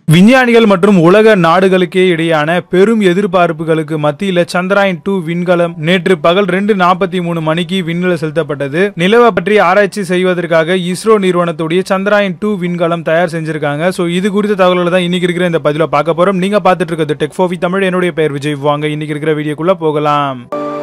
விஞ்ஞானிகள் மற்றும் உலக நாடுகளுக்கே இடையான பெரும் எதிர்பார்ப்புகளுக்கு மத்தியில சந்திராயன் டூ விண்கலம் நேற்று பகல் ரெண்டு நாற்பத்தி மூணு மணிக்கு விண்ணில் செலுத்தப்பட்டது நிலவை பற்றி ஆராய்ச்சி செய்வதற்காக இஸ்ரோ நிறுவனத்துடைய சந்திராயன் டூ விண்கலம் தயார் செஞ்சிருக்காங்க சோ இது குறித்த தகவல்களை தான் இன்னைக்கு இருக்கிற இந்த பதில பார்க்க போறோம் நீங்க பார்த்துட்டு இருக்கிறது டெக் ஃபோவி தமிழ் என்னுடைய பெயர் விஜய் வாங்க இன்னைக்கு இருக்கிற வீடியோக்குள்ள போகலாம்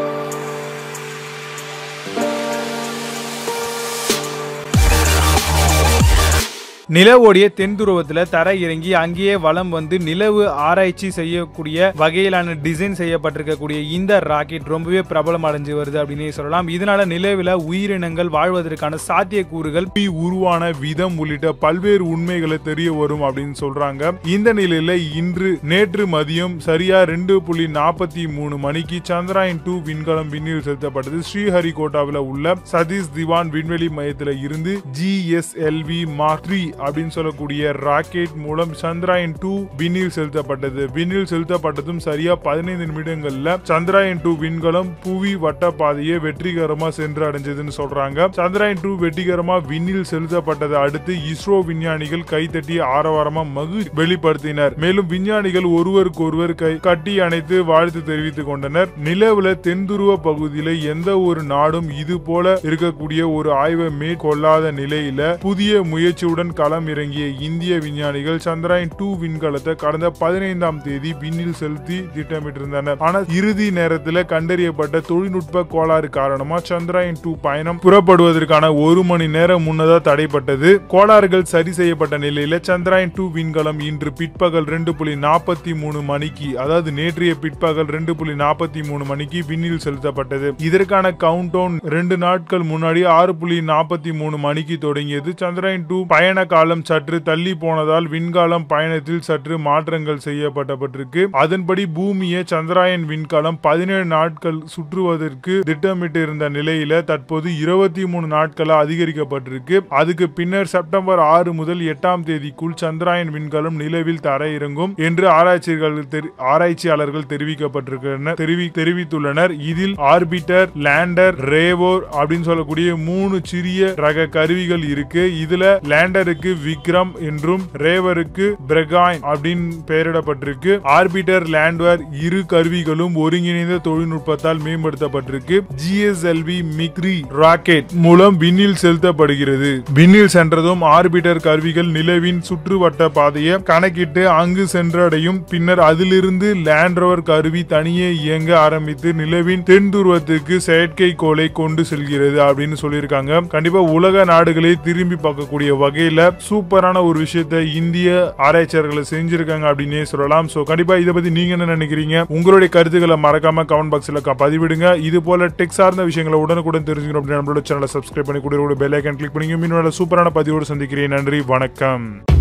நிலவோடைய தென் துருவத்துல தரை இறங்கி அங்கேயே வலம் வந்து நிலவு ஆராய்ச்சி செய்யக்கூடிய வகையிலான டிசைன் செய்யப்பட்டிருக்கக்கூடிய இந்த ராக்கெட் ரொம்பவே பிரபலம் அடைஞ்சு வருது அப்படின்னு சொல்லலாம் இதனால நிலவில் உயிரினங்கள் வாழ்வதற்கான சாத்தியக்கூறுகள் பூமி உருவான விதம் உள்ளிட்ட பல்வேறு உண்மைகளை தெரிய வரும் அப்படின்னு சொல்றாங்க இந்த நிலையில இன்று நேற்று மதியம் சரியா ரெண்டு புள்ளி நாற்பத்தி மூணு மணிக்கு சந்திராயன் டூ விண்கலம் விண்ணில் செலுத்தப்பட்டது ஸ்ரீஹரிகோட்டாவில் உள்ள சதீஷ் திவான் விண்வெளி மையத்தில் இருந்து ஜிஎஸ்எல்வி மார்க் த்ரீ அப்படின்னு சொல்லக்கூடிய ராக்கெட் மூலம் சந்திராயன் டூ விண்ணில் செலுத்தப்பட்டது விண்ணில் செலுத்தப்பட்டதும் சரியா பதினைந்து நிமிடங்கள்ல சந்திராயன் டூ விண்கலம் புவி வட்ட பாதையை வெற்றிகரமா சென்று அடைஞ்சதுன்னு சொல்றாங்க சந்திராயன் டூ வெற்றிகரமா விண்ணில் செலுத்தப்பட்டதை அடுத்து இஸ்ரோ விஞ்ஞானிகள் கைத்தட்டி ஆரவாரமா மகிழ்ச்சி வெளிப்படுத்தினர் மேலும் விஞ்ஞானிகள் ஒருவருக்கு ஒருவர் கை கட்டி அணைத்து வாழ்த்து தெரிவித்துக் கொண்டனர் நிலவுல தென்துருவ பகுதியில எந்த ஒரு நாடும் இது போல இருக்கக்கூடிய ஒரு ஆய்வை மேற்கொள்ளாத நிலையில புதிய முயற்சியுடன் களம் இறங்கிய இந்திய விஞ்ஞானிகள் சந்திராயன் டூ விண்கலத்தை கடந்த பதினைந்தாம் தேதி விண்ணில் செலுத்தி திட்டமிட்டிருந்தனர் ஆனால் இறுதி நேரத்தில் கண்டறியப்பட்ட தொழில்நுட்ப கோளாறு காரணமா சந்திராயன் டூ பயணம் புறப்படுவதற்கான ஒரு மணி நேரம் முன்னதா தடைப்பட்டது கோளாறுகள் சரி செய்யப்பட்ட நிலையில சந்திராயன் டூ விண்கலம் இன்று பிற்பகல் ரெண்டு புள்ளி நாற்பத்தி மூணு மணிக்கு அதாவது நேற்றைய பிற்பகல் ரெண்டு புள்ளி நாற்பத்தி மூணு மணிக்கு விண்ணில் செலுத்தப்பட்டது இதற்கான கவுண்ட் டவுன் ரெண்டு நாட்கள் முன்னாடி ஆறு புள்ளி நாற்பத்தி மூணு மணிக்கு தொடங்கியது சந்திராயன் டூ பயண காலம் சற்று தள்ளி போனதால் விண்காலம் பயணத்தில் சற்று மாற்றங்கள் செய்யப்பட்டப்பட்டிருக்கு அதன்படி பூமியை சந்திராயன் விண்கலம் பதினேழு நாட்கள் சுற்றுவதற்கு திட்டமிட்டு இருந்த நிலையில தற்போது இருபத்தி மூணு நாட்களா அதிகரிக்கப்பட்டிருக்கு அதுக்கு பின்னர் செப்டம்பர் ஆறு முதல் எட்டாம் தேதிக்குள் சந்திராயன் விண்கலம் நிலவில் தர இறங்கும் என்று ஆராய்ச்சிகள் தெரி- ஆராய்ச்சியாளர்கள் தெரிவிக்கப்பட்டிருக்கின்றனர் தெரிவி தெரிவித்துள்ளனர் இதில் ஆர்பிட்டர் லேண்டர் ரேவோர் அப்படின்னு சொல்லக்கூடிய மூணு சிறிய ரக கருவிகள் இருக்கு இதுல லேண்டருக்கு விக்ரம் என்றும் ரேவருக்கு பிரகாயின் அப்படின்னு பெயரிடப்பட்டிருக்கு ஆர்பிட்டர் லேண்ட்வேர் இரு கருவிகளும் ஒருங்கிணைந்த தொழில்நுட்பத்தால் மேம்படுத்தப்பட்டிருக்கு ஜிஎஸ்எல்வி மிக்ரி ராக்கெட் மூலம் விண்ணில் செலுத்தப்படுகிறது விண்ணில் சென்றதும் ஆர்பிட்டர் கருவிகள் நிலவின் சுற்றுவட்ட பாதையை கணக்கிட்டு அங்கு சென்றடையும் பின்னர் அதிலிருந்து லேண்ட் ரோவர் கருவி தனியே இயங்க ஆரம்பித்து நிலவின் தென் துருவத்துக்கு செயற்கைக்கோளை கொண்டு செல்கிறது அப்படின்னு சொல்லியிருக்காங்க கண்டிப்பா உலக நாடுகளை திரும்பி பார்க்கக்கூடிய வகையில சூப்பரான ஒரு விஷயத்தை இந்திய ஆராய்ச்சியாளர்கள் செஞ்சிருக்காங்க அப்படின்னே சொல்லலாம் சோ கண்டிப்பா இதை பத்தி நீங்க என்ன நினைக்கிறீங்க உங்களுடைய கருத்துக்களை மறக்காம கமெண்ட் பாக்ஸ்ல பதிவிடுங்க இது போல டெக் சார்ந்த விஷயங்களை உடனுக்குடன் தெரிஞ்சுக்கணும் அப்படின்னு நம்மளோட சேனலை சப்ஸ்கிரைப் பண்ணி கூட பெல் ஐக்கன் கிளிக் பண்ணி இன்னொரு சூப்பரான பதிவோடு சந்திக்கிறேன் நன்றி வணக்கம்